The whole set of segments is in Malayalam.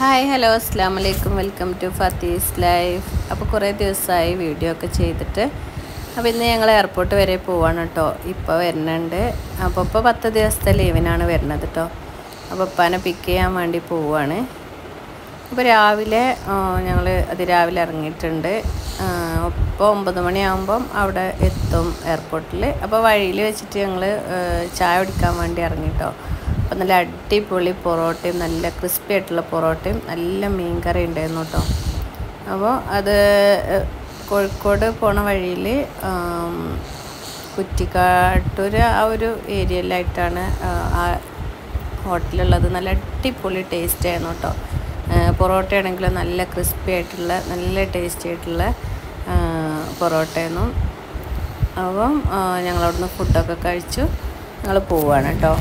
ഹായ് ഹലോ അസ്സാം വലൈക്കും വെൽക്കം ടു ഫത്തീസ് ലൈഫ് അപ്പോൾ കുറേ ദിവസമായി വീഡിയോ ഒക്കെ ചെയ്തിട്ട് അപ്പോൾ ഇന്ന് ഞങ്ങൾ എയർപോർട്ട് വരെ പോവാണ് കേട്ടോ ഇപ്പോൾ വരുന്നുണ്ട് അപ്പോൾ ഇപ്പോൾ പത്ത് ദിവസത്തെ ലീവിനാണ് വരുന്നത് കേട്ടോ അപ്പോൾ ഉപ്പാനെ പിക്ക് ചെയ്യാൻ വേണ്ടി പോവാണ് അപ്പോൾ രാവിലെ ഞങ്ങൾ അതിരാവിലെ ഇറങ്ങിയിട്ടുണ്ട് ഇപ്പോൾ ഒമ്പത് മണിയാകുമ്പം അവിടെ എത്തും എയർപോർട്ടിൽ അപ്പോൾ വഴിയിൽ വെച്ചിട്ട് ഞങ്ങൾ ചായ കുടിക്കാൻ വേണ്ടി ഇറങ്ങിട്ടോ അപ്പോൾ നല്ല അടിപൊളി പൊറോട്ടയും നല്ല ക്രിസ്പി ആയിട്ടുള്ള പൊറോട്ടയും നല്ല മീൻ കറി ഉണ്ടായിരുന്നു കേട്ടോ അപ്പോൾ അത് കോഴിക്കോട് പോണ വഴിയിൽ കുറ്റിക്കാട്ടൂർ ആ ഒരു ഏരിയയിലായിട്ടാണ് ആ ഹോട്ടലുള്ളത് നല്ല അടിപൊളി ടേസ്റ്റ് ആയിരുന്നു കേട്ടോ പൊറോട്ട ആണെങ്കിൽ നല്ല ക്രിസ്പി ആയിട്ടുള്ള നല്ല ടേസ്റ്റി ആയിട്ടുള്ള പൊറോട്ടയായിരുന്നു അപ്പം ഞങ്ങളവിടുന്ന് ഫുഡൊക്കെ കഴിച്ചു ഞങ്ങൾ പോവാണ് കേട്ടോ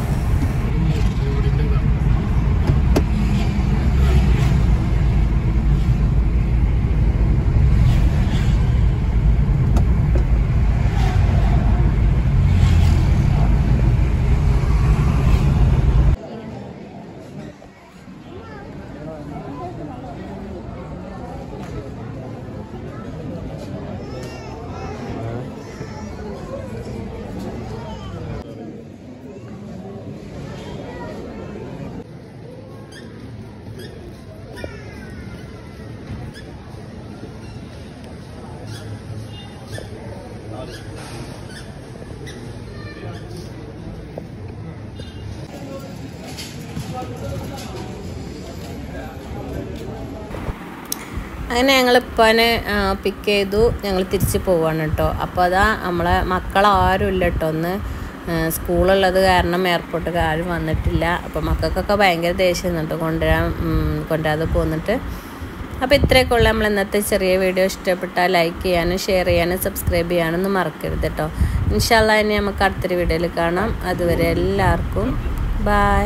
അങ്ങനെ ഞങ്ങൾ ഇപ്പാനെ പിക്ക് ചെയ്തു ഞങ്ങൾ തിരിച്ച് പോവാണ് കേട്ടോ അപ്പോൾ അതാ നമ്മളെ മക്കളാരും ഇല്ല കേട്ടോ ഒന്ന് സ്കൂളുള്ളത് കാരണം എയർപോർട്ടിൽ ആരും വന്നിട്ടില്ല അപ്പോൾ മക്കൾക്കൊക്കെ ഭയങ്കര ദേഷ്യം കേട്ടോ കൊണ്ടുവരാൻ കൊണ്ടുവരാതെ പോന്നിട്ട് അപ്പോൾ ഇത്രയൊക്കെ ഉള്ള നമ്മൾ ഇന്നത്തെ ചെറിയ വീഡിയോ ഇഷ്ടപ്പെട്ടാൽ ലൈക്ക് ചെയ്യാനും ഷെയർ ചെയ്യാനും സബ്സ്ക്രൈബ് ചെയ്യാനൊന്നും മറക്കരുത് കേട്ടോ ഇൻഷാല്ല ഇനി നമുക്ക് അടുത്തൊരു വീഡിയോയിൽ കാണാം അതുവരെ എല്ലാവർക്കും ബായ്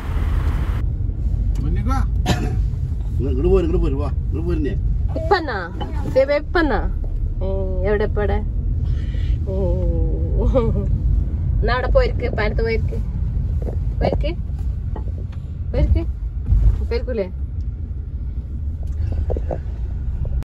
ഇങ്ങോട്ട് പോരും ഇങ്ങോട്ട് പോരും വാ ഇങ്ങോട്ട് പോരുന്നേ ഇപ്പന്നാ സേബ ഇപ്പന്നാ എവിടെ ഇപ്പടെ എന്നാ അവിടെ പോയിരിക്ക് പാനത്ത് പോയിരിക്ക് പോയിരിക്ക് പോയിരിക്ക് പോയിരിക്കൂലേ